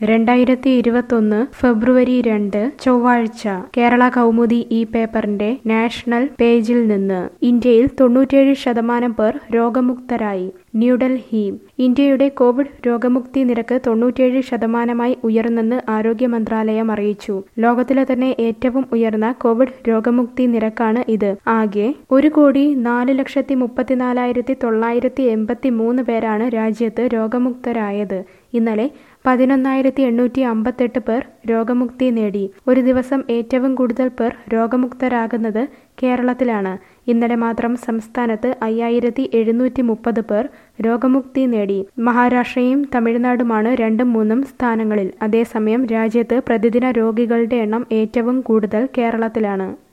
രണ്ടായിരത്തി ഇരുപത്തൊന്ന് ഫെബ്രുവരി രണ്ട് ചൊവ്വാഴ്ച കേരള കൗമുദി ഈ പേപ്പറിന്റെ നാഷണൽ പേജിൽ നിന്ന് ഇന്ത്യയിൽ തൊണ്ണൂറ്റേഴ് ശതമാനം പേർ രോഗമുക്തരായി ന്യൂഡൽഹി ഇന്ത്യയുടെ കോവിഡ് രോഗമുക്തി നിരക്ക് തൊണ്ണൂറ്റേഴ് ശതമാനമായി ഉയർന്നെന്ന് ആരോഗ്യ മന്ത്രാലയം അറിയിച്ചു ലോകത്തിലെ തന്നെ ഏറ്റവും ഉയർന്ന കോവിഡ് രോഗമുക്തി നിരക്കാണ് ഇത് ആകെ ഒരു കോടി നാല് ലക്ഷത്തി മുപ്പത്തിനാലായിരത്തി തൊള്ളായിരത്തി എൺപത്തി മൂന്ന് പേരാണ് രാജ്യത്ത് രോഗമുക്തരായത് ഇന്നലെ പതിനൊന്നായിരത്തി എണ്ണൂറ്റി അമ്പത്തെട്ട് പേർ രോഗമുക്തി നേടി ഒരു ദിവസം ഏറ്റവും കൂടുതൽ പേർ രോഗമുക്തരാകുന്നത് കേരളത്തിലാണ് ഇന്നലെ മാത്രം സംസ്ഥാനത്ത് അയ്യായിരത്തി എഴുന്നൂറ്റി മുപ്പത് പേർ രോഗമുക്തി നേടി മഹാരാഷ്ട്രയും തമിഴ്നാടുമാണ് രണ്ടും മൂന്നും സ്ഥാനങ്ങളിൽ അതേസമയം രാജ്യത്ത് പ്രതിദിന രോഗികളുടെ എണ്ണം ഏറ്റവും കൂടുതൽ കേരളത്തിലാണ്